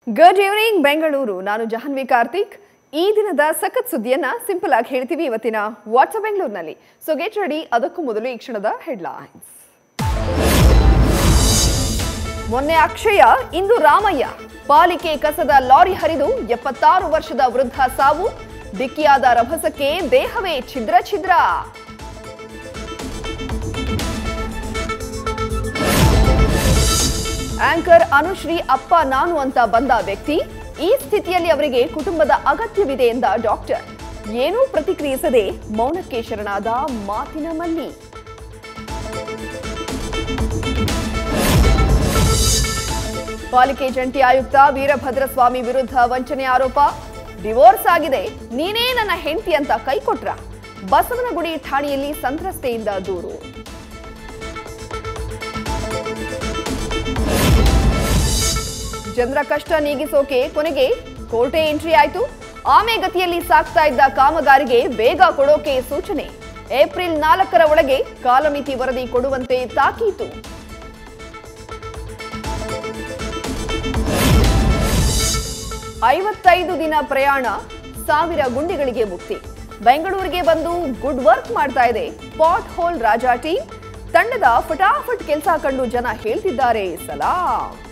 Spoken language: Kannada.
ಗುಡ್ ಈವ್ನಿಂಗ್ ಬೆಂಗಳೂರು ನಾನು ಜಾಹ್ನವಿ ಕಾರ್ತಿಕ್ ಈ ದಿನದ ಸಖತ್ ಸುದ್ದಿಯನ್ನ ಸಿಂಪಲ್ ಆಗಿ ಹೇಳ್ತೀವಿ ಇವತ್ತಿನ ವಾಟ್ಸಪ್ ಬೆಂಗಳೂರಿನಲ್ಲಿ ಸೊ ಗೆಟ್ ರೆಡಿ ಅದಕ್ಕೂ ಮೊದಲು ಈ ಕ್ಷಣದ ಹೆಡ್ಲೈನ್ಸ್ ಮೊನ್ನೆ ಅಕ್ಷಯ ಇಂದು ರಾಮಯ್ಯ ಪಾಲಿಕೆ ಕಸದ ಲಾರಿ ಹರಿದು ಎಪ್ಪತ್ತಾರು ವರ್ಷದ ವೃದ್ಧ ಸಾವು ಡಿಕ್ಕಿಯಾದ ರಭಸಕ್ಕೆ ದೇಹವೇ ಛಿದ್ರ ಛಿದ್ರ ಆಂಕರ್ ಅನುಶ್ರೀ ಅಪ್ಪ ನಾನು ಅಂತ ಬಂದ ವ್ಯಕ್ತಿ ಈ ಸ್ಥಿತಿಯಲ್ಲಿ ಅವರಿಗೆ ಕುಟುಂಬದ ಅಗತ್ಯವಿದೆ ಎಂದ ಡಾಕ್ಟರ್ ಏನೂ ಪ್ರತಿಕ್ರಿಯಿಸದೆ ಮೌನಕ್ಕೆ ಶರಣಾದ ಮಾತಿನ ಮಲ್ಲಿ ಪಾಲಿಕೆ ಜಂಟಿ ಆಯುಕ್ತ ವೀರಭದ್ರಸ್ವಾಮಿ ವಿರುದ್ಧ ವಂಚನೆ ಆರೋಪ ಡಿವೋರ್ಸ್ ಆಗಿದೆ ನೀನೇ ನನ್ನ ಹೆಂಡತಿ ಅಂತ ಕೈಕೊಟ್ರ ಬಸವನಗುಡಿ ಠಾಣೆಯಲ್ಲಿ ಸಂತ್ರಸ್ತೆಯಿಂದ ದೂರು ಜನರ ಕಷ್ಟ ನೀಗಿಸೋಕೆ ಕೊನೆಗೆ ಕೋರ್ಟೆ ಎಂಟ್ರಿ ಆಯ್ತು ಆಮೆ ಗತಿಯಲ್ಲಿ ಸಾಗ್ತಾ ಇದ್ದ ಕಾಮಗಾರಿಗೆ ಬೇಗ ಕೊಡೋಕೆ ಸೂಚನೆ ಏಪ್ರಿಲ್ ನಾಲ್ಕರ ಒಳಗೆ ಕಾಲಮಿತಿ ವರದಿ ಕೊಡುವಂತೆ ತಾಕೀತು ಐವತ್ತೈದು ದಿನ ಪ್ರಯಾಣ ಸಾವಿರ ಗುಂಡಿಗಳಿಗೆ ಮುಕ್ತಿ ಬೆಂಗಳೂರಿಗೆ ಬಂದು ಗುಡ್ ವರ್ಕ್ ಮಾಡ್ತಾ ಇದೆ ಪಾಟ್ ಹೋಲ್ ರಾಜಾ ಟೀಮ್ ತಂಡದ ಫಟಾಫಟ್ ಕೆಲಸ ಕಂಡು ಜನ ಹೇಳ್ತಿದ್ದಾರೆ ಸಲಾಂ